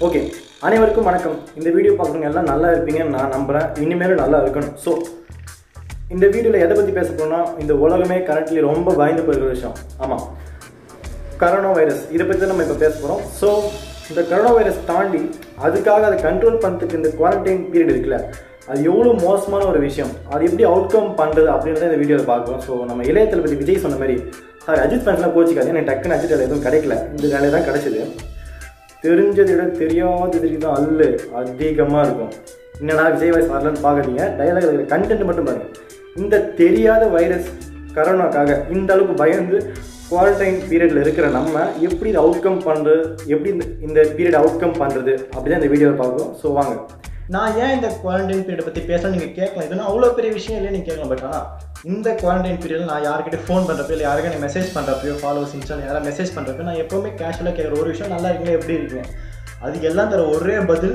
Okay அனைவருக்கும் வணக்கம் இந்த வீடியோ பார்க்குறவங்க எல்லாம் நல்லா இருப்பீங்கன்னு நான் நம்புகிறேன் இனிமேலும் நல்லா இருக்கணும் ஸோ இந்த வீடியோவில் எதை பற்றி பேச போனா இந்த உலகமே கரண்ட்லி ரொம்ப பயந்து போயிருக்கிற விஷயம் ஆமாம் கரோனா வைரஸ் இதை பற்றி தான் நம்ம இப்போ பேச போகிறோம் ஸோ இந்த கரோனா வைரஸ் தாண்டி அதுக்காக அதை கண்ட்ரோல் பண்ணுறதுக்கு இந்த குவாரண்டைன் பீரியட் இருக்குல்ல அது எவ்வளோ மோசமான ஒரு விஷயம் அது எப்படி அவுட்கம் பண்ணுறது அப்படின்றத இந்த வீடியோவில் பார்க்குறோம் ஸோ நம்ம இளைய தளபதி விஜய் சொன்ன மாதிரி சாரி அஜித் ஃபேன்ஸ்லாம் கோச்சிக்காது எனக்கு டக்குன்னு அஜித் வேலை எதுவும் கிடைக்கல இந்த வேலை தான் கிடைச்சிது தெரிஞ்சதை விட தெரியாதது தான் அல்லு அதிகமாக இருக்கும் என்னடா விஜய் வாய்ஸ் வரலன்னு பார்க்காதீங்க டயலாக் இருக்கிற கண்டென்ட் மட்டும் பாருங்க இந்த தெரியாத வைரஸ் கரோனாக்காக இந்த அளவுக்கு பயந்து குவாரண்டைன் பீரியடில் இருக்கிற நம்ம எப்படி இதை அவுட்கம் பண்ணுறது எப்படி இந்த இந்த பீரியட் அவுட்கம் பண்ணுறது அப்படி தான் இந்த வீடியோவில் பார்க்குறோம் ஸோ வாங்க நான் ஏன் இந்த குவாரண்டைன் பீரியட் பற்றி பேசணும் நீங்கள் கேட்கலாம் இதுனா அவ்வளோ பெரிய விஷயம் இல்லையே நீங்கள் கேட்கலாம் பட் ஆனால் இந்த குவாரண்டைன் பீரியட் நான் யார்கிட்ட ஃபோன் பண்ணுறப்போ இல்லை யாருக்கும் எனக்கு மெசேஜ் பண்ணுறப்போ ஃபாலோவர்ஸ் இன்ஸ்டால் யாராவது மெசேஜ் பண்ணுறப்போ நான் எப்போவுமே கேஷுவலாக கேட்குற ஒரு விஷயம் நல்லா இருக்கீங்க எப்படி இருக்கீங்க அதுக்கு எல்லாம் தர ஒரே பதில்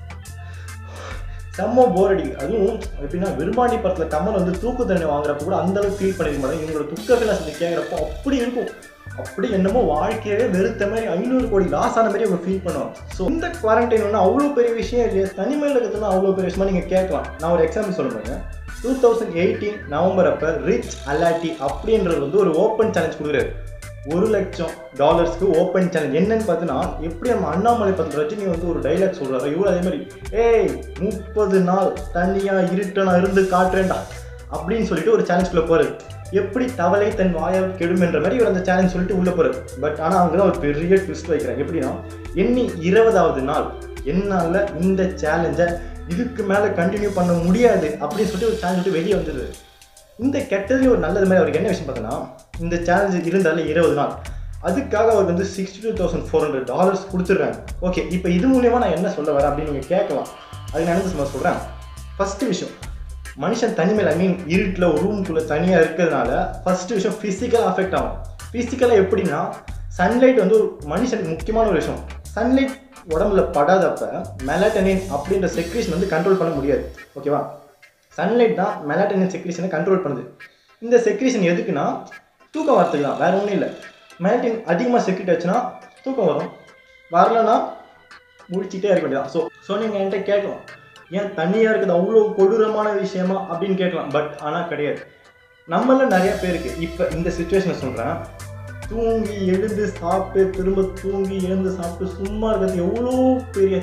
செம்ம போர் அடிக்குது அதுவும் எப்படின்னா விரும்பாண்டி படத்தில் கமல் வந்து தூக்கு தண்டனை வாங்குறப்ப கூட அந்த அளவுக்கு ஃபீல் பண்ணிருக்க மாட்டேன் இவங்களோட துக்க விலாசத்தை கேட்குறப்போ அப்படி இருக்கும் அப்படி என்னமோ வாழ்க்கையவே வெறுத்த மாதிரி ஐநூறு கோடி லாஸ் ஆன மாதிரி அவங்க ஃபீல் பண்ணுவாங்க ஸோ இந்த குவாரண்டைன் ஒன்று அவ்வளோ பெரிய விஷயம் இல்லையா தனிமையில் இருக்கிறதுனா அவ்வளோ பெரிய விஷயமா நீங்கள் கேட்கலாம் நான் ஒரு எக்ஸாம்பிள் சொல்ல பாருங்க டூ தௌசண்ட் எயிட்டீன் நவம்பர் அப்போ ரிச் அல்லாட்டி அப்படின்றது வந்து ஒரு ஓப்பன் சேலஞ்ச் கொடுக்குறாரு ஒரு லட்சம் டாலர்ஸ்க்கு ஓப்பன் சேலஞ்ச் என்னன்னு பார்த்தீங்கன்னா எப்படி நம்ம அண்ணாமலை படத்தில் ரஜினி வந்து ஒரு டைலாக் சொல்கிறாரு இவ்வளோ அதே மாதிரி ஏய் முப்பது நாள் தனியாக இருட்ட நான் இருந்து காட்டுறேன்டா அப்படின்னு சொல்லிட்டு ஒரு சேலஞ்சுக்குள்ளே போகிறது எப்படி தவளை தன் வாயால் கெடும் என்ற மாதிரி இவர் அந்த சேலஞ்ச் சொல்லிட்டு உள்ளே போகிறது பட் ஆனால் அவங்க தான் ஒரு பெரிய ட்விஸ்ட் வைக்கிறாங்க எப்படின்னா எண்ணி இருபதாவது நாள் என்னால் இந்த சேலஞ்சை இதுக்கு மேலே கண்டினியூ பண்ண முடியாது அப்படின்னு சொல்லிட்டு ஒரு சேலஞ்ச் விட்டு வெளியே வந்துடுது இந்த கெட்டதுலேயும் ஒரு நல்லது மாதிரி அவருக்கு என்ன விஷயம் பார்த்தோன்னா இந்த சேலஞ்ச் இருந்தாலே இருபது நாள் அதுக்காக அவருக்கு வந்து sixty two thousand four hundred dollars கொடுத்துருக்காங்க ஓகே இப்போ இது மூலியமாக நான் என்ன சொல்ல வரேன் அப்படின்னு நீங்கள் கேட்கலாம் அது நான் என்ன சும்மா சொல்கிறேன் ஃபஸ்ட்டு விஷயம் மனுஷன் தனிமையில் ஐ மீன் இருட்டில் ஒரு ரூம்குள்ளே தனியாக இருக்கிறதுனால ஃபஸ்ட்டு விஷயம் ஃபிசிக்கலாக அஃபெக்ட் ஆகும் ஃபிசிக்கலாக எப்படின்னா சன்லைட் வந்து ஒரு மனுஷனுக்கு முக்கியமான ஒரு விஷயம் சன்லைட் உடம்புல படாதப்ப மெலட்டனின் அப்படின்ற செக்ரேஷன் வந்து கண்ட்ரோல் பண்ண முடியாது ஓகேவா சன்லைட் தான் மெலாட்டனின் செக்ரேஷனை கண்ட்ரோல் பண்ணுது இந்த செக்ரேஷன் எதுக்குன்னா தூக்கம் வரத்துக்கு தான் வேறு ஒன்றும் இல்லை மெலாட்டின் அதிகமாக செக்ரேட் ஆச்சுன்னா தூக்கம் வரும் வரலன்னா முடிச்சிட்டே இருக்க வேண்டியதான் ஸோ ஸோ நீங்கள் என்கிட்ட கேட்கலாம் ஏன் தனியாக இருக்குது அவ்வளோ கொடூரமான விஷயமா அப்படின்னு கேட்கலாம் பட் ஆனால் கிடையாது நம்மள நிறைய பேருக்கு இப்போ இந்த சுச்சுவேஷனை சொல்கிறேன் தூங்கி எழுந்து சாப்பிட்டு திரும்ப தூங்கி எழுந்து சாப்பிட்டு சும்மா இருக்கிறது எவ்வளோ பெரிய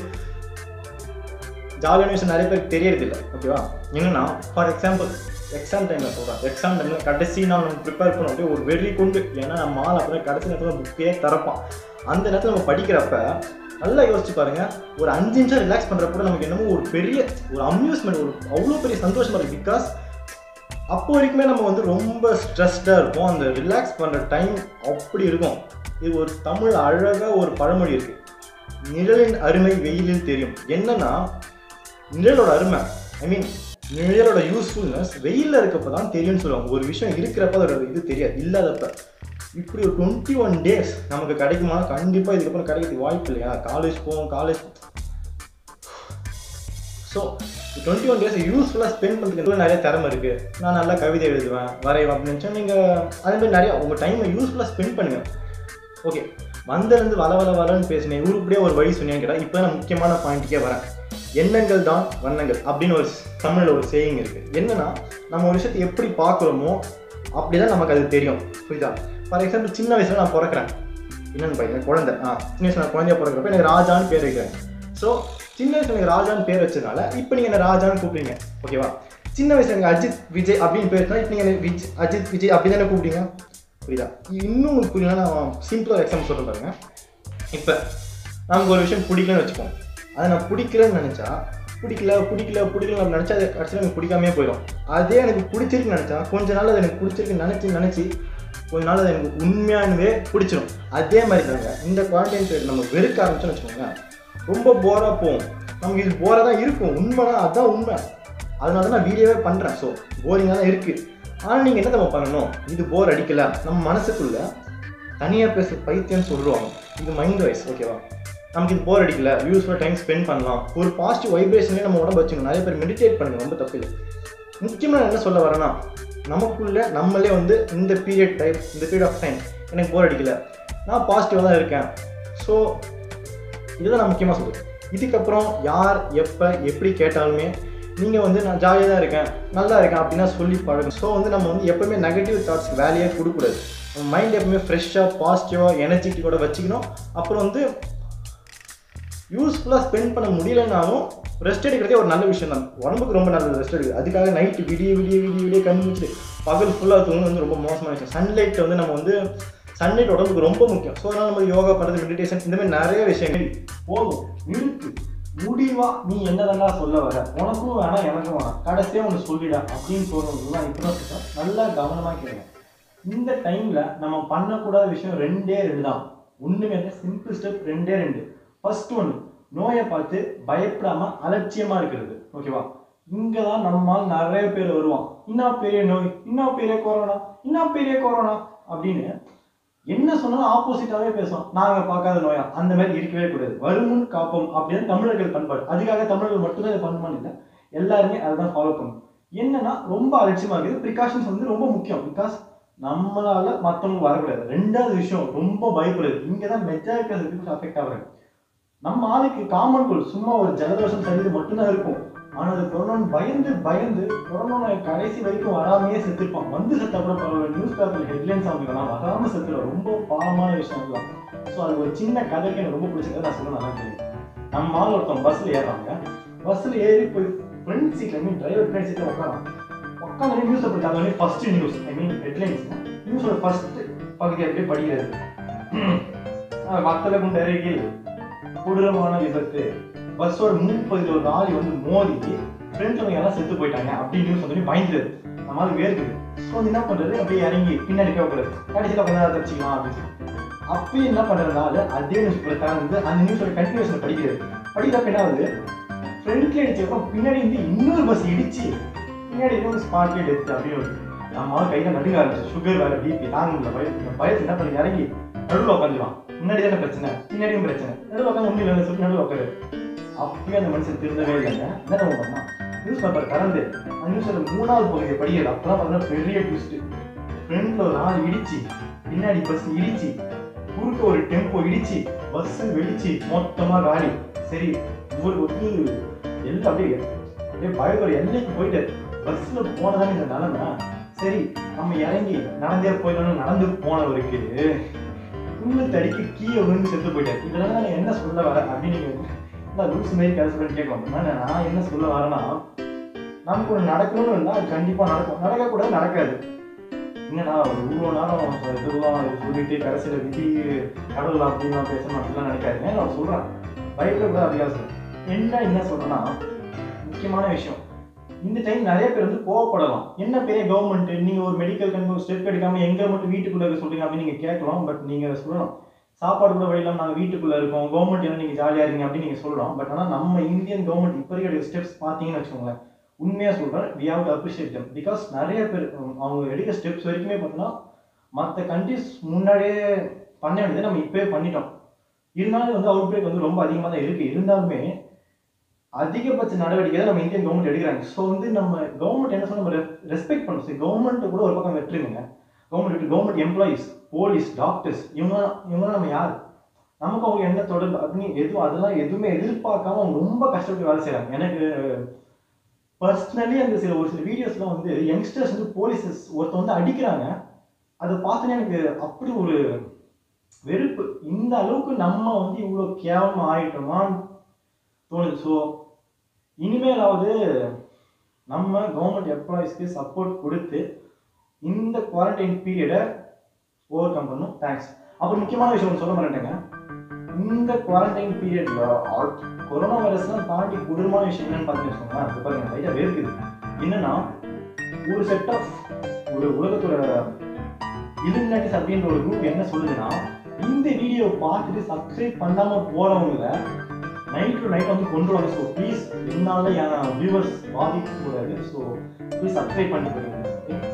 ஜாலியான விஷயம் நிறைய பேருக்கு தெரியறது இல்லை ஓகேவா என்னன்னா ஃபார் எக்ஸாம்பிள் எக்ஸாம் டைமில் சொல்கிறேன் எக்ஸாம் டைமில் கடைசி நான் நம்ம ப்ரிப்பேர் பண்ண அப்படியே ஒரு வெறி கொண்டு ஏன்னா நம்ம ஆள் அப்புறம் கடைசி நேரத்தில் புக்கே திறப்பான் அந்த நேரத்தில் நம்ம படிக்கிறப்ப நல்லா யோசிச்சு பாருங்க ஒரு அஞ்சு நிமிஷம் ரிலாக்ஸ் பண்ணுறப்ப கூட நமக்கு என்னமோ ஒரு பெரிய ஒரு அம்யூஸ்மெண்ட் ஒரு அவ்வளோ பெரிய சந்தோஷமா இருக்குது பிகாஸ் அப்போ வரைக்குமே நம்ம வந்து ரொம்ப ஸ்ட்ரெஸ்டாக இருப்போம் அந்த ரிலாக்ஸ் பண்ணுற டைம் அப்படி இருக்கும் இது ஒரு தமிழ் அழகாக ஒரு பழமொழி இருக்குது நிழலின் அருமை வெயிலில் தெரியும் என்னன்னா நிழலோட அருமை ஐ மீன் நிழலோட யூஸ்ஃபுல்னஸ் வெயிலில் இருக்கப்போ தான் தெரியும்னு சொல்லுவாங்க ஒரு விஷயம் இருக்கிறப்ப அதோட இது தெரியாது இல்லாதப்ப இப்படி ஒரு டுவெண்ட்டி ஒன் டேஸ் நமக்கு கிடைக்குமா கண்டிப்பாக இதுக்கப்புறம் கிடைக்கிறதுக்கு வாய்ப்பு இல்லையா காலேஜ் போவோம் college so twenty one days யூஸ்ஃபுல்லாக ஸ்பெண்ட் பண்ணுறதுக்கு நிறைய திறமை இருக்குது நான் நல்லா கவிதை எழுதுவேன் வரைவேன் அப்படின்னு நினச்சா நீங்கள் அதே மாதிரி நிறையா உங்கள் டைமை யூஸ்ஃபுல்லாக ஸ்பெண்ட் பண்ணுங்கள் ஓகே வந்திருந்து வள வள வளன்னு பேசினேன் உருப்படியே ஒரு வழி சொன்னேன்னு கேட்டால் இப்போ நான் முக்கியமான பாயிண்ட்டுக்கே வரேன் எண்ணங்கள் தான் வண்ணங்கள் அப்படின்னு ஒரு தமிழில் ஒரு சேயிங் இருக்குது என்னன்னா நம்ம ஒரு விஷயத்தை எப்படி பார்க்குறோமோ அப்படி தான் நமக்கு அது தெரியும் புரியுதா ஃபார் எக்ஸாம்பிள் சின்ன வயசில் நான் பிறக்கிறேன் என்னென்னு பாருங்க குழந்தை ஆ சின்ன வயசில் நான் குழந்தைய பிறக்கிறப்ப எனக்கு ராஜான்னு பேர் வைக்கிறேன் ஸோ சின்ன வயசில் எனக்கு ராஜான்னு பேர் வச்சதுனால இப்போ நீங்கள் என்ன ராஜான்னு கூப்பிடுங்க ஓகேவா சின்ன வயசில் எனக்கு அஜித் விஜய் அப்படின்னு பேர் வச்சா இப்போ நீங்கள் விஜ் அஜித் விஜய் அப்படி தானே கூப்பிடுங்க புரியுதா இன்னும் உங்களுக்கு புரியல நான் சிம்பிளாக எக்ஸாம்பிள் சொல்ல பாருங்க இப்போ நமக்கு ஒரு விஷயம் பிடிக்கலன்னு வச்சுப்போம் அதை நான் பிடிக்கலன்னு நினச்சா பிடிக்கல பிடிக்கல பிடிக்கல அப்படின்னு நினச்சா அது கடைசியில் எனக்கு பிடிக்காமே போயிடும் அதே எனக்கு பிடிச்சிருக்குன்னு நினச்சா கொஞ்ச நாள் அது எனக்கு பிடிச்சிருக்குன்னு நினச்சி நினச்சி கொஞ்ச நாள் அது எனக்கு உண்மையானவே பிடிச்சிரும் அதே மாதிரி தாங்க இந்த குவாரண்டைன் பீரியட் நம்ம வெறுக்க ஆரம்பிச்சோன்னு வச்சுக்கோங்க ரொம்ப போராக போகும் நமக்கு இது போராக தான் இருக்கும் உண்மைனா அதுதான் உண்மை அதனால தான் நான் வீடியோவே பண்ணுறேன் ஸோ போரிங்காக தான் இருக்குது ஆனால் நீங்கள் என்ன நம்ம பண்ணணும் இது போர் அடிக்கல நம்ம மனசுக்குள்ள தனியாக பேச பைத்தியம்னு சொல்லுவாங்க இது மைண்ட் வைஸ் ஓகேவா நமக்கு இது போர் அடிக்கல யூஸ்ஃபுல்லாக டைம் ஸ்பெண்ட் பண்ணலாம் ஒரு பாசிட்டிவ் வைப்ரேஷனே நம்ம உடம்பு வச்சுக்கணும் நிறைய பேர் மெடிடேட் பண்ணுங்க ரொம்ப தப்பு இல்லை முக்கியமாக நான் என்ன சொல்ல வரேன்னா நமக்குள்ள நம்மளே வந்து இந்த பீரியட் டைம் இந்த பீரியட் ஆஃப் டைம் எனக்கு போர் அடிக்கல நான் பாசிட்டிவாக தான் இருக்கேன் ஸோ இதுதான் நான் முக்கியமாக சொல்லுவேன் இதுக்கப்புறம் யார் எப்போ எப்படி கேட்டாலுமே நீங்கள் வந்து நான் ஜாலியாக தான் இருக்கேன் நல்லா இருக்கேன் அப்படின்னா சொல்லி பழகும் ஸோ வந்து நம்ம வந்து எப்பவுமே நெகட்டிவ் தாட்ஸ்க்கு வேலையே கொடுக்கக்கூடாது நம்ம மைண்ட் எப்பவுமே ஃப்ரெஷ்ஷாக பாசிட்டிவாக எனர்ஜெட்டிக்கோட வச்சுக்கணும் அப்புறம் வந்து யூஸ்ஃபுல்லாக ஸ்பெண்ட் பண்ண முடியலனாலும் ரெஸ்ட் எடுக்கிறதே ஒரு நல்ல விஷயம் தான் உடம்புக்கு ரொம்ப நல்லது ரெஸ்ட் எடுக்குது அதுக்காக நைட்டு விடிய விடிய விடிய விடிய கண்ணு முடிச்சு பகல் ஃபுல்லாக தூங்க வந்து ரொம்ப மோசமான விஷயம் சன்லைட் வந்து நம்ம வந்து சன்லைட் உடம்புக்கு ரொம்ப முக்கியம் ஸோ அதனால் நம்ம யோகா பண்ணுறது மெடிடேஷன் இந்த மாதிரி நிறைய விஷயங்கள் போதும் நிறுத்து முடிவா நீ என்னதான்டா சொல்ல வர உனக்கும் வேணாம் எனக்கும் வேணாம் கடைசியாக ஒன்று சொல்லிடா அப்படின்னு சொல்றதுலாம் இப்போ தான் சொல்றேன் நல்லா கவனமாக கேளுங்க இந்த டைம்ல நம்ம பண்ணக்கூடாத விஷயம் ரெண்டே ரெண்டு தான் ஒண்ணுமே இல்லை சிம்பிள் ஸ்டெப் ரெண்டே ரெண்டு ஃபர்ஸ்ட் ஒன்று நோயை பார்த்து பயப்படாம அலட்சியமா இருக்கிறது ஓகேவா இங்க தான் நம்மால் நிறைய பேர் வருவான் இன்னும் பெரிய நோய் இன்னும் பெரிய கொரோனா இன்னும் பெரிய கொரோனா அப்படின்னு என்ன சொன்னாலும் ஆப்போசிட்டாவே பேசுவோம் நாங்க பார்க்காத நோயா அந்த மாதிரி இருக்கவே கூடாது வருமுன் காப்போம் அப்படின்னு தமிழர்கள் பண்பாடு அதுக்காக தமிழர்கள் மட்டும்தான் இதை பண்ணுமான்னு இல்லை எல்லாருமே அதை தான் ஃபாலோ பண்ணணும் என்னன்னா ரொம்ப அலட்சியமா இருக்குது ப்ரிகாஷன்ஸ் வந்து ரொம்ப முக்கியம் பிகாஸ் நம்மளால மற்றவங்க வரக்கூடாது ரெண்டாவது விஷயம் ரொம்ப பயப்படுறது இங்கே தான் மெஜாரிட்டி ஆஃப் பீப்புள் அஃபெக்ட் ஆகுறாங்க நம்ம ஆளுக்கு காமன் கோல் சும்மா ஒரு ஜலதோஷம் சளி மட்டும்தான் இருக்கும் ஆனா அது கொரோனா பயந்து பயந்து கொரோனா கடைசி வரைக்கும் வராமையே செத்துருப்பான் வந்து செத்த அப்புறம் பரவாயில்ல நியூஸ் பேப்பர்ல ஹெட்லைன்ஸ் அவங்களுக்கெல்லாம் வராம செத்துருவோம் ரொம்ப பாவமான விஷயம் அதெல்லாம் ஸோ அது ஒரு சின்ன கதைக்கு எனக்கு ரொம்ப பிடிச்சது நான் சொல்ல நல்லா தெரியும் நம்ம ஆள் ஒருத்தன் பஸ்ல ஏறாங்க பஸ்ல ஏறி போய் ஃப்ரண்ட் சீட்ல மீன் டிரைவர் ஃப்ரண்ட் சீட்ல உட்காரான் உட்காந்து நியூஸ் பேப்பர் அது first news I mean headlines நியூஸோட ஃபர்ஸ்ட் பகுதி அப்படியே படிக்கிறது வத்தல குண்டு அருகில் கொடூரமான விபத்து பஸ்ஸோட முன்பகுதியில் ஒரு லாரி வந்து மோதி ஃப்ரெண்ட்ஸ் எல்லாம் செத்து போயிட்டாங்க அப்படின்னு நியூஸ் வந்து பயந்துருது நம்மளால வேர்க்குது ஸோ வந்து என்ன பண்றது அப்படியே இறங்கி பின்னாடி கேட்கக்கூடாது கடைசியில் கொஞ்ச நேரம் தப்பிச்சிக்கலாம் அப்படின்னு சொல்லி. அப்பயும் என்ன பண்றதுனால அதே நியூஸ் பேப்பர் வந்து அந்த நியூஸோட கண்டினியூஷன் படிக்கிறது படிக்கிறப்ப என்ன ஆகுது ஃப்ரண்ட்ல அடிச்சப்ப பின்னாடி வந்து இன்னொரு பஸ் இடிச்சு பின்னாடி இன்னொரு ஸ்பாட்ல எடுத்து அப்படியே வருது நம்ம கையில நடுங்க ஆரம்பிச்சு சுகர் வேற பிபி தாங்க முடியல பயம் இந்த பயத்தை என்ன பண்ணி இறங்கி நடுவில் உட்காந்துருவான் முன்னாடி தானே பிரச்சனை பின்னாடியும் பிரச்சனை நடுவில் உட்காந்து ஒன்றும் இல்லை சொல்லி நடுவில் உட்காரு அப்பயும் அந்த மனுஷன் திருந்தவே இல்லைங்க என்ன நம்ம பண்ணா நியூஸ் பேப்பர் கறந்து அந்த நியூஸோட மூணாவது பகுதியை படிக்கிறது அப்பதான் பார்த்தா பெரிய ட்விஸ்ட் ஃப்ரண்ட்ல ஒரு ஆள் இடிச்சு பின்னாடி பஸ் இடிச்சு குறுக்க ஒரு டெம்போ இடிச்சு பஸ் வெடிச்சு மொத்தமா காலி சரி ஊருக்கு வந்து எல்லாம் அப்படியே அப்படியே பயத்தோட எல்லைக்கு போயிட்டு பஸ்ல போனதானே இந்த நிலைமை சரி நம்ம இறங்கி நடந்தே போயிடணும் நடந்து போனவருக்கு புல்லு தடிக்கு கீழே விழுந்து செத்து போயிட்டார் இதெல்லாம் நான் என்ன சொல்ல வரேன் அப்படின்னு நீங்க நான் ரூல்ஸ் மாரி கேல்குலேட் கேட்கலாம் ஆனா நான் என்ன சொல்ல வரேன்னா நமக்கு ஒன்று நடக்கணும்னு இருந்தால் அது கண்டிப்பாக நடக்கும் நடக்கக்கூடாது நடக்காது என்னடா ஒரு இவ்வளோ நேரம் இதுவாக சொல்லிட்டு கடைசியில் விதி கடவுள் அப்படின்லாம் பேசணும் அப்படிலாம் நினைக்காதீங்க நான் சொல்கிறேன் பயப்படக்கூடாது அதிகாசம் என்ன என்ன சொல்கிறேன்னா முக்கியமான விஷயம் இந்த டைம் நிறைய பேர் வந்து கோவப்படலாம் என்ன பெரிய கவர்மெண்ட் நீங்க ஒரு மெடிக்கல் கண்ட்ரோல் ஸ்டெப் எடுக்காம எங்க மட்டும் வீட்டுக்குள்ள இருக்க சொல்றீங்க அப்படின்னு நீங்க கேட்கலாம் பட் நீங்க சொல்லலாம் சாப்பாடு கூட வழியிலாம் நாங்க வீட்டுக்குள்ள இருக்கோம் கவர்மெண்ட் என்ன நீங்க ஜாலியா இருக்கீங்க அப்படின்னு நீங்க சொல்லலாம் பட் ஆனா நம்ம இந்தியன் கவர்மெண்ட் இப்போ இருக்கிற ஸ்டெப்ஸ் பார்த்தீங்கன்னு வச்சுக்கோங்களேன் உண்மையா சொல்றேன் we have to appreciate them because நிறைய பேர் உம், அவங்க எடுக்கிற ஸ்டெப்ஸ் வரைக்குமே பார்த்தீங்கன்னா மற்ற கண்ட்ரிஸ் முன்னாடியே பண்ண வேண்டியதை நம்ம இப்பவே பண்ணிட்டோம் இருந்தாலும் வந்து அவுட் பிரேக் வந்து ரொம்ப அதிகமாக தான் இருக்கு இருந்தாலுமே அதிகபட்ச நடவடிக்கை தான் நம்ம இந்தியன் கவர்மெண்ட் எடுக்கிறாங்க ஸோ வந்து நம்ம கவர்மெண்ட் என்ன சொல்ல நம்ம ரெஸ்பெக்ட் பண்ணணும் சரி கவர்மெண்ட் கூட ஒரு பக்கம் வெட்டுருங்க government government employees police doctors இவங்க இவங்களாம் நம்ம யார் நமக்கு அவங்க என்ன தொடர்பு அப்படின்னு எதுவும் அதெல்லாம் எதுவுமே எதிர்பார்க்காம அவங்க ரொம்ப கஷ்டப்பட்டு வேலை செய்றாங்க எனக்கு பர்சனலி அந்த சில ஒரு சில வீடியோஸ்லாம் வந்து யங்ஸ்டர்ஸ் வந்து போலீஸஸ் ஒருத்தர் வந்து அடிக்கிறாங்க அதை பார்த்தோன்னே எனக்கு அப்படி ஒரு வெறுப்பு இந்த அளவுக்கு நம்ம வந்து இவ்வளோ கேவலமா ஆயிட்டோமான்னு தோணுது ஸோ இனிமேலாவது நம்ம கவர்மெண்ட் எம்ப்ளாயிஸ்க்கு சப்போர்ட் கொடுத்து இந்த குவாரண்டைன் பீரியடை ஓவர் கம் பண்ணும் தேங்க்ஸ் அப்புறம் முக்கியமான விஷயம் ஒன்று சொல்ல மாட்டேங்க இந்த குவாரண்டைன் பீரியட்ல கொரோனா வைரஸ்லாம் தாண்டி கொடூரமான விஷயம் என்னன்னு பார்த்தீங்கன்னு வச்சுக்கோங்களேன் அது பாருங்க லைட்டாக வேர்க்குது என்னன்னா ஒரு செட் ஆஃப் ஒரு உலகத்தோட இலுமினாட்டிஸ் அப்படின்ற ஒரு குரூப் என்ன சொல்லுதுன்னா இந்த வீடியோ பார்த்துட்டு சப்ஸ்கிரைப் பண்ணாம போறவங்கள நைட் டு நைட் வந்து கொண்டு வாங்க ஸோ ப்ளீஸ் என்னால என் வியூவர்ஸ் பாதிக்க கூடாது ஸோ ப்ளீஸ் சப்ஸ்கிரைப் பண்ணி போயிருங்க